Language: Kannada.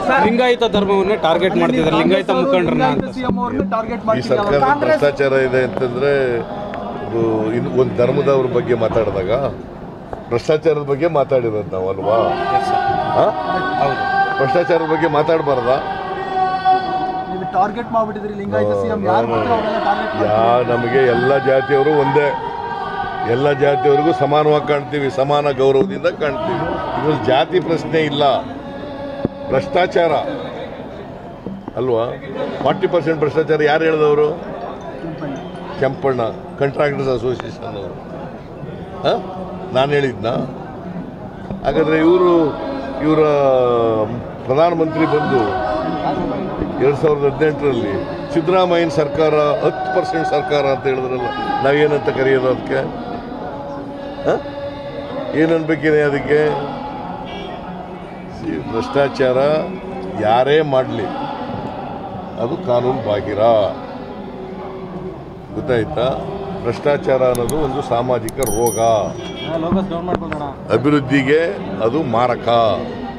ಲಿಂಗಾಯತ ಧರ್ಮವನ್ನೇ ಟಾರ್ಗೆಟ್ ಮಾಡ್ತಿದ್ದಾರೆ ಲಿಂಗಾಯತ ಮುಖಂಡರನ್ನ ಅಂತ ಸಿಎಂ ಅವ್ರನ್ನ ಟಾರ್ಗೆಟ್ ಈ ಸರ್ಕಾರದ ಭ್ರಷ್ಟಾಚಾರ ಇದೆ ಅಂತಂದ್ರೆ ಇದು ಇನ್ನು ಒಂದು ಧರ್ಮದವ್ರ ಬಗ್ಗೆ ಮಾತಾಡಿದಾಗ ಭ್ರಷ್ಟಾಚಾರದ ಬಗ್ಗೆ ಮಾತಾಡಿರೋದು ನಾವು ಅಲ್ವಾ ಆ? ಹೌದು ಭ್ರಷ್ಟಾಚಾರದ ಬಗ್ಗೆ ಮಾತಾಡಬಾರ್ದಾ ನೀವು ಟಾರ್ಗೆಟ್ ಮಾಡ್ಬಿಟ್ಟಿದ್ರಿ ಲಿಂಗಾಯತ ಸಿಎಂ ಯಾರು ಬರ್ತಾರೋ ಅವರೆಲ್ಲ ಟಾರ್ಗೆಟ್ ಯಾ ನಮಗೆ ಎಲ್ಲ ಜಾತಿಯವರು ಒಂದೇ ಎಲ್ಲ ಜಾತಿಯವರಿಗೂ ಸಮಾನವಾಗಿ ಕಾಣ್ತೀವಿ ಸಮಾನ ಗೌರವದಿಂದ ಕಾಣ್ತೀವಿ ಇದ್ರಲ್ಲಿ ಜಾತಿ ಪ್ರಶ್ನೆ ಇಲ್ಲ ಭ್ರಷ್ಟಾಚಾರ ಅಲ್ವಾ ಫಾರ್ಟಿ ಪರ್ಸೆಂಟ್ ಭ್ರಷ್ಟಾಚಾರ ಯಾರು ಹೇಳಿದವರು ಕೆಂಪಣ್ಣ ಕಂಟ್ರಾಕ್ಟರ್ಸ್ ಅಸೋಸಿಯೇಷನ್ ಅವರು ನಾನು ಹೇಳಿದ್ನಾ ಹಾಗಾದರೆ ಇವರು ಇವರ ಪ್ರಧಾನಮಂತ್ರಿ ಬಂದು ಎರಡು ಸಾವಿರದ ಹದಿನೆಂಟರಲ್ಲಿ ಸಿದ್ದರಾಮಯ್ಯನ ಸರ್ಕಾರ ಹತ್ತು ಪರ್ಸೆಂಟ್ ಸರ್ಕಾರ ಅಂತ ಹೇಳಿದ್ರಲ್ಲ ನಾವೇನಂತ ಕರೆಯೋದು ಅದಕ್ಕೆ ಏನನ್ಬೇಕೇನೆ ಅದಕ್ಕೆ ಸಿ- ಭ್ರಷ್ಟಾಚಾರ ಯಾರೇ ಮಾಡಲಿ ಅದು ಕಾನೂನು ಬಾಹಿರ ಗೊತ್ತಾಯ್ತಾ ಭ್ರಷ್ಟಾಚಾರ ಅನ್ನೋದು ಒಂದು ಸಾಮಾಜಿಕ ರೋಗ ಅಭಿವೃದ್ಧಿಗೆ ಅದು ಮಾರಕ